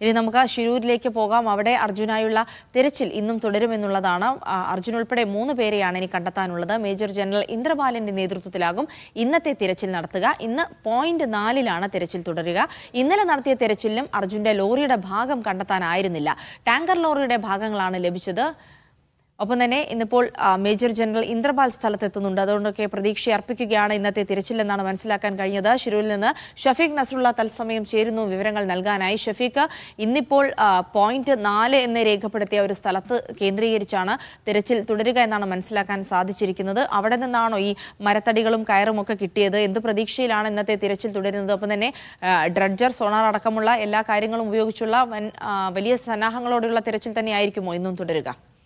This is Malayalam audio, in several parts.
ഇനി നമുക്ക് ഷിരൂരിലേക്ക് പോകാം അവിടെ അർജുനായുള്ള തിരച്ചിൽ ഇന്നും തുടരുമെന്നുള്ളതാണ് ആ, അർജുൻ ഉൾപ്പെടെ മൂന്ന് പേരെയാണ് ഇനി കണ്ടെത്താനുള്ളത് മേജർ ജനറൽ ഇന്ദ്രപാലിന്റെ നേതൃത്വത്തിലാകും ഇന്നത്തെ തിരച്ചിൽ നടത്തുക ഇന്ന് പോയിന്റ് നാലിലാണ് തിരച്ചിൽ തുടരുക ഇന്നലെ നടത്തിയ തിരച്ചിലിലും അർജുന്റെ ലോറിയുടെ ഭാഗം കണ്ടെത്താനായിരുന്നില്ല ടാങ്കർ ലോറിയുടെ ഭാഗങ്ങളാണ് ലഭിച്ചത് ഒപ്പം തന്നെ ഇന്നിപ്പോൾ ആ, മേജർ ജനറൽ ഇന്ദ്രപാൽ സ്ഥലത്തെത്തുന്നുണ്ട് അതുകൊണ്ടൊക്കെ പ്രതീക്ഷ അർപ്പിക്കുകയാണ് ഇന്നത്തെ തിരച്ചിലെന്നാണ് മനസ്സിലാക്കാൻ കഴിഞ്ഞത് ഷിരൂരിൽ നിന്ന് ഷഫീഖ് നസറുള്ള തത്സമയം ചേരുന്നു വിവരങ്ങൾ നൽകാനായി ഷഫീഖ് ഇന്നിപ്പോൾ ആ, പോയിന്റ് നാല് എന്ന് രേഖപ്പെടുത്തിയ ഒരു സ്ഥലത്ത് കേന്ദ്രീകരിച്ചാണ് തിരച്ചിൽ തുടരുക എന്നാണ് മനസ്സിലാക്കാൻ സാധിച്ചിരിക്കുന്നത് അവിടെ നിന്നാണോ ഈ മരത്തടികളും കയറും ഒക്കെ കിട്ടിയത് എന്ത് പ്രതീക്ഷയിലാണ് ഇന്നത്തെ തിരച്ചിൽ തുടരുന്നത് ഒപ്പം തന്നെ ആ, ഡ്രഡ്ജർ സോണാർ അടക്കമുള്ള എല്ലാ കാര്യങ്ങളും ഉപയോഗിച്ചുള്ള വൻ ആ, വലിയ സന്നാഹങ്ങളോടെയുള്ള തിരച്ചിൽ തന്നെയായിരിക്കുമോ ഇന്നും തുടരുക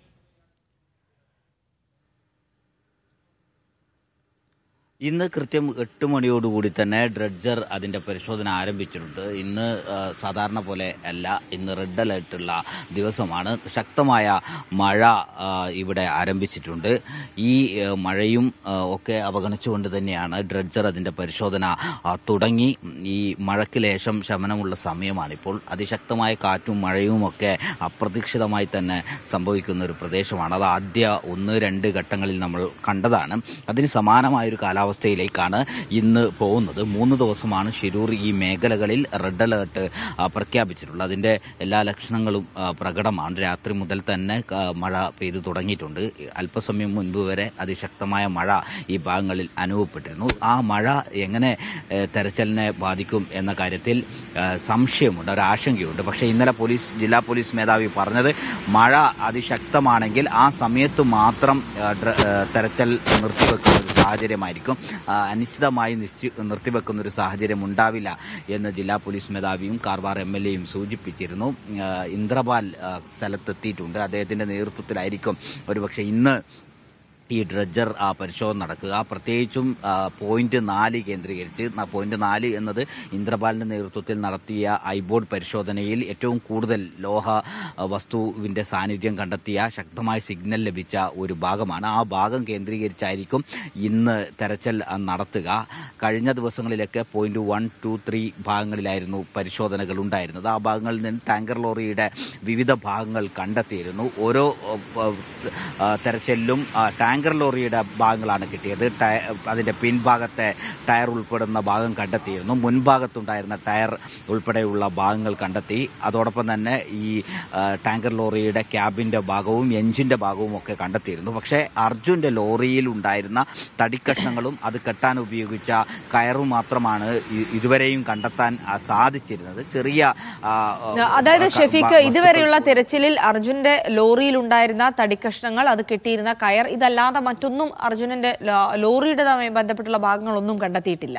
ഇന്ന് കൃത്യം എട്ട് മണിയോടുകൂടി തന്നെ ഡ്രഡ്ജർ അതിന്റെ പരിശോധന ആരംഭിച്ചിട്ടുണ്ട് ഇന്ന് ആ, സാധാരണ പോലെ അല്ല ഇന്ന് റെഡ് അലേർട്ടുള്ള ദിവസമാണ് ശക്തമായ മഴ ആ, ഇവിടെ ആരംഭിച്ചിട്ടുണ്ട് ഈ ആ, മഴയും ആ, ഒക്കെ അവഗണിച്ചുകൊണ്ട് തന്നെയാണ് ഡ്രഡ്ജർ അതിന്റെ പരിശോധന ആ, തുടങ്ങി ഈ മഴയ്ക്ക് ലേശം ശമനമുള്ള സമയമാണിപ്പോൾ അതിശക്തമായ കാറ്റും മഴയും ഒക്കെ അപ്രതീക്ഷിതമായി തന്നെ സംഭവിക്കുന്ന ഒരു പ്രദേശമാണ് അത് ആദ്യ ഒന്ന് രണ്ട് ഘട്ടങ്ങളിൽ നമ്മൾ കണ്ടതാണ് അതിന് സമാനമായ ഒരു കാലാവസ്ഥയിലേക്കാണ് ഇന്ന് പോകുന്നത് മൂന്ന് ദിവസമാണ് ഷിരൂർ ഈ മേഖലകളിൽ റെഡ് അലേർട്ട് ആ, പ്രഖ്യാപിച്ചിട്ടുള്ളത് അതിൻ്റെ എല്ലാ ലക്ഷണങ്ങളും ആ, പ്രകടമാണ് രാത്രി മുതൽ തന്നെ ആ, മഴ പെയ്തു തുടങ്ങിയിട്ടുണ്ട് അല്പസമയം മുൻപ് വരെ അതിശക്തമായ മഴ ഈ ഭാഗങ്ങളിൽ അനുഭവപ്പെട്ടിരുന്നു ആ മഴ എങ്ങനെ ഏ, തെരച്ചിലിനെ ബാധിക്കും എന്ന കാര്യത്തിൽ ആ, സംശയമുണ്ട് ഒരു ആശങ്കയുണ്ട് പക്ഷേ ഇന്നലെ പോലീസ് ജില്ലാ പോലീസ് മേധാവി പറഞ്ഞത് മഴ അതിശക്തമാണെങ്കിൽ ആ സമയത്ത് മാത്രം ആ, ഡ്ര- ആ, തെരച്ചിൽ നിർത്തിവെക്കുന്ന ഒരു സാഹചര്യമായിരിക്കും ആ, അനിശ്ചിതമായി നിശ്ചി നിർത്തിവെക്കുന്ന ഒരു സാഹചര്യം ഉണ്ടാവില്ല എന്ന് ജില്ലാ പോലീസ് മേധാവിയും കാർവാർ എം എൽ എയും സൂചിപ്പിച്ചിരുന്നു ആ, ഇന്ദ്രപാൽ ആ, സ്ഥലത്തെത്തിയിട്ടുണ്ട് അദ്ദേഹത്തിന്റെ നേതൃത്വത്തിലായിരിക്കും ഒരുപക്ഷെ ഇന്ന് ഈ ഡ്രഡ്ജർ ആ പരിശോധന നടക്കുക പ്രത്യേകിച്ചും ആ, പോയിന്റ് നാല് കേന്ദ്രീകരിച്ച് ന- പോയിന്റ് നാല് എന്നത് ഇന്ദ്രപാലിന്റെ നേതൃത്വത്തിൽ നടത്തിയ ഐബോർഡ് പരിശോധനയിൽ ഏറ്റവും കൂടുതൽ ലോഹ ആ, വസ്തുവിന്റെ സാന്നിധ്യം കണ്ടെത്തിയ ശക്തമായ സിഗ്നൽ ലഭിച്ച ഒരു ഭാഗമാണ് ആ ഭാഗം കേന്ദ്രീകരിച്ചായിരിക്കും ഇന്ന് തെരച്ചിൽ ആ, നടത്തുക കഴിഞ്ഞ ദിവസങ്ങളിലൊക്കെ പോയിന്റ് വൺ ടു ത്രീ ഭാഗങ്ങളിലായിരുന്നു പരിശോധനകൾ ഉണ്ടായിരുന്നത് ആ ഭാഗങ്ങളിൽ നിന്ന് ടാങ്കർ ലോറിയുടെ വിവിധ ഭാഗങ്ങൾ കണ്ടെത്തിയിരുന്നു ഓരോ ആ, ആ, തെരച്ചിലിലും ആ, ടാങ്കർ ലോറിയുടെ ഭാഗങ്ങളാണ് കിട്ടിയത് ടയ- അതിന്റെ പിൻഭാഗത്തെ ടയർ ഉൾപ്പെടുന്ന ഭാഗം കണ്ടെത്തിയിരുന്നു മുൻഭാഗത്തുണ്ടായിരുന്ന ടയർ ഉൾപ്പെടെയുള്ള ഭാഗങ്ങൾ കണ്ടെത്തി അതോടൊപ്പം തന്നെ ഈ ആ, ടാങ്കർ ലോറിയുടെ ക്യാബിന്റെ ഭാഗവും എഞ്ചിന്റെ ഭാഗവും ഒക്കെ കണ്ടെത്തിയിരുന്നു പക്ഷേ അർജുന്റെ ലോറിയിൽ ഉണ്ടായിരുന്ന തടിക്കഷ്ണങ്ങളും അത് കെട്ടാൻ ഉപയോഗിച്ച കയറും മാത്രമാണ് ഇ- ഇതുവരെയും കണ്ടെത്താൻ ആ, സാധിച്ചിരുന്നത് ചെറിയ ആ, ആ, അതായത് ക- ഷെഫീഖ് വസ്തുക്കൾ- ഇതുവരെയുള്ള തിരച്ചിലിൽ അർജുന്റെ ലോറിയിൽ ഉണ്ടായിരുന്ന തടിക്കഷ്ണങ്ങൾ അത് കെട്ടിയിരുന്ന കയർ ഇതല്ലാതെ മറ്റൊന്നും അർജുനന്റെ ലോ- ലോറിയുടേതുമായി ബന്ധപ്പെട്ടുള്ള ഭാഗങ്ങളൊന്നും കണ്ടെത്തിയിട്ടില്ല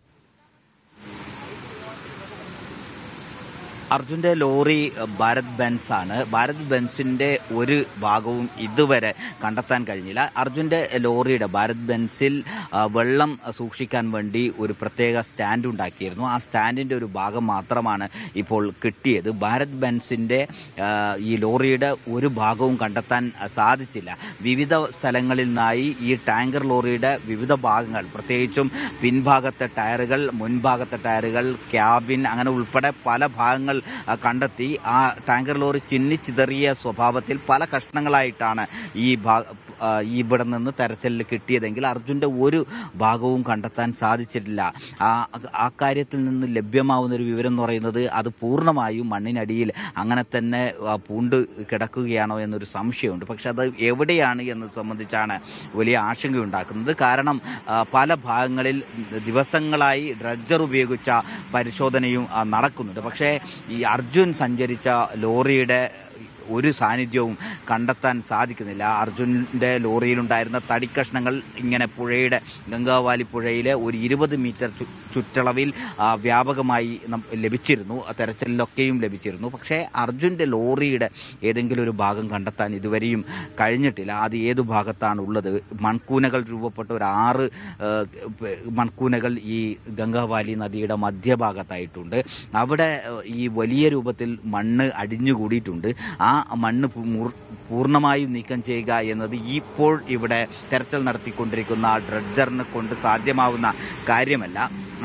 അർജുന്റെ ലോറി അഹ്, ഭാരത് ബെൻസ് ആണ് ഭാരത് ബെൻസിന്റെ ഒരു ഭാഗവും ഇതുവരെ കണ്ടെത്താൻ കഴിഞ്ഞില്ല അർജുന്റെ ലോറിയുടെ ഭാരത് ബെൻസിൽ ആ, വെള്ളം സൂക്ഷിക്കാൻ വേണ്ടി ഒരു പ്രത്യേക സ്റ്റാൻഡ് ഉണ്ടാക്കിയിരുന്നു ആ സ്റ്റാൻഡിന്റെ ഒരു ഭാഗം മാത്രമാണ് ഇപ്പോൾ കിട്ടിയത് ഭാരത് ബെൻസിന്റെ ആ, ഈ ലോറിയുടെ ഒരു ഭാഗവും കണ്ടെത്താൻ ആ, സാധിച്ചില്ല വിവിധ സ്ഥലങ്ങളിൽ നിന്നായി ഈ ടാങ്കർ ലോറിയുടെ വിവിധ ഭാഗങ്ങൾ പ്രത്യേകിച്ചും പിൻഭാഗത്തെ ടയറുകൾ മുൻഭാഗത്തെ ടയറുകൾ ക്യാബിൻ അങ്ങനെ ഉൾപ്പെടെ പല ഭാഗങ്ങൾ ആ, കണ്ടെത്തി ആ ടാങ്കർ ലോറി ചിന്നിച്ചിതറിയ സ്വഭാവത്തിൽ പല കഷ്ണങ്ങളായിട്ടാണ് ഈ ഭാ ആ, ഇവിടെ നിന്ന് തെരച്ചിലിൽ കിട്ടിയതെങ്കിൽ അർജുൻ്റെ ഒരു ഭാഗവും കണ്ടെത്താൻ സാധിച്ചിട്ടില്ല ആ ആ കാര്യത്തിൽ നിന്ന് ലഭ്യമാവുന്ന ഒരു വിവരം എന്ന് പറയുന്നത് അത് പൂർണ്ണമായും മണ്ണിനടിയിൽ അങ്ങനെ തന്നെ ആ, പൂണ്ട് കിടക്കുകയാണോ എന്നൊരു സംശയമുണ്ട് പക്ഷെ അത് എവിടെയാണ് എന്നത് സംബന്ധിച്ചാണ് വലിയ ആശങ്കയുണ്ടാക്കുന്നത് കാരണം ആ, പല ഭാഗങ്ങളിൽ ദിവസങ്ങളായി ഡ്രഡ്ജർ ഉപയോഗിച്ച പരിശോധനയും ആ, നടക്കുന്നുണ്ട് പക്ഷേ ഈ അർജുൻ സഞ്ചരിച്ച ലോറിയുടെ ഒരു സാന്നിധ്യവും കണ്ടെത്താൻ സാധിക്കുന്നില്ല അർജുൻ്റെ ലോറിയിലുണ്ടായിരുന്ന തടിക്കഷ്ണങ്ങൾ ഇങ്ങനെ പുഴയുടെ ഗംഗാവാലി പുഴയിലെ ഒരു ഇരുപത് മീറ്റർ ചു- ചുറ്റളവിൽ ആ, വ്യാപകമായി നം- ലഭിച്ചിരുന്നു ആ തെരച്ചിലിലൊക്കെയും ലഭിച്ചിരുന്നു പക്ഷേ അർജുൻ്റെ ലോറിയുടെ ഏതെങ്കിലും ഒരു ഭാഗം കണ്ടെത്താൻ ഇതുവരെയും കഴിഞ്ഞിട്ടില്ല അത് ഏതു ഭാഗത്താണ് ഉള്ളത് മൺകൂനകൾ രൂപപ്പെട്ട ഒരു ആറ് ആ, പ- മൺകൂനകൾ ഈ ഗംഗാവാലി നദിയുടെ മധ്യഭാഗത്തായിട്ടുണ്ട് അവിടെ ആ, ഈ വലിയ രൂപത്തിൽ മണ്ണ് അടിഞ്ഞുകൂടിയിട്ടുണ്ട് ആ മണ്ണ് പു- മുർ- പൂർണ്ണമായും നീക്കം ചെയ്യുക എന്നത് ഇപ്പോൾ ഇവിടെ തെരച്ചിൽ നടത്തിക്കൊണ്ടിരിക്കുന്ന ഡ്രഡ്ജറിനെ കൊണ്ട് സാധ്യമാവുന്ന കാര്യമല്ല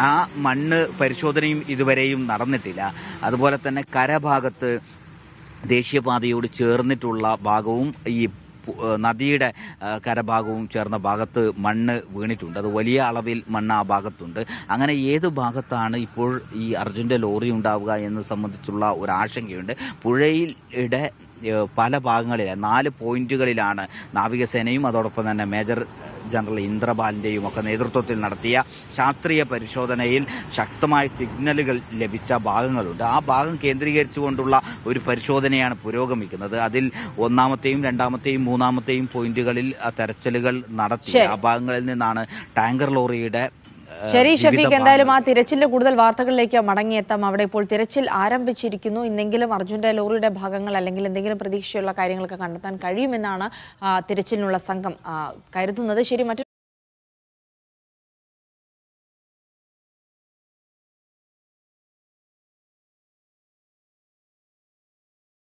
ആ മണ്ണ് പരിശോധനയും ഇതുവരെയും നടന്നിട്ടില്ല അതുപോലെ തന്നെ കരഭാഗത്ത് ദേശീയപാതയോട് ചേർന്നിട്ടുള്ള ഭാഗവും ഈ പു- ഏഹ് നദിയുടെ ഏഹ് കരഭാഗവും ചേർന്ന ഭാഗത്ത് മണ്ണ് വീണിട്ടുണ്ട് അത് വലിയ അളവിൽ മണ്ണ് ആ ഭാഗത്തുണ്ട് അങ്ങനെ ഏത് ഭാഗത്താണ് ഇപ്പോൾ ഈ അർജുൻ്റെ ലോറി ഉണ്ടാവുക എന്ന് സംബന്ധിച്ചുള്ള ഒരു ആശങ്കയുണ്ട് പുഴയിലെ ഏഹ് പല ഭാഗങ്ങളിലെ നാല് പോയിന്റുകളിലാണ് നാവികസേനയും അതോടൊപ്പം തന്നെ മേജർ ജനറൽ ഇന്ദ്രപാലിൻ്റെയും ഒക്കെ നേതൃത്വത്തിൽ നടത്തിയ ശാസ്ത്രീയ പരിശോധനയിൽ ശക്തമായ സിഗ്നലുകൾ ലഭിച്ച ഭാഗങ്ങളുണ്ട് ആ ഭാഗം കേന്ദ്രീകരിച്ചുകൊണ്ടുള്ള ഒരു പരിശോധനയാണ് പുരോഗമിക്കുന്നത് അതിൽ ഒന്നാമത്തെയും രണ്ടാമത്തെയും മൂന്നാമത്തെയും പോയിന്റുകളിൽ ആ തെരച്ചിലുകൾ നടത്തി ശരി. ആ ഭാഗങ്ങളിൽ നിന്നാണ് ടാങ്കർ ലോറിയുടെ ഏഹ്, ശരി വിവിധ ഷഫീഖ് എന്തായാലും ആ ഭാഗങ്ങൾ- തിരച്ചിലിന്റെ കൂടുതൽ വാർത്തകളിലേക്ക് മടങ്ങിയെത്താം അവിടെ ഇപ്പോൾ തിരച്ചിൽ ആരംഭിച്ചിരിക്കുന്നു ഇന്നെങ്കിലും അർജുന്റെ ലോറിയുടെ ഭാഗങ്ങൾ അല്ലെങ്കിൽ എന്തെങ്കിലും പ്രതീക്ഷയുള്ള കാര്യങ്ങളൊക്കെ കണ്ടെത്താൻ കഴിയുമെന്നാണ് ആ, തിരച്ചിലിനുള്ള സംഘം ആ, കരുതുന്നത് ശരി മറ്റു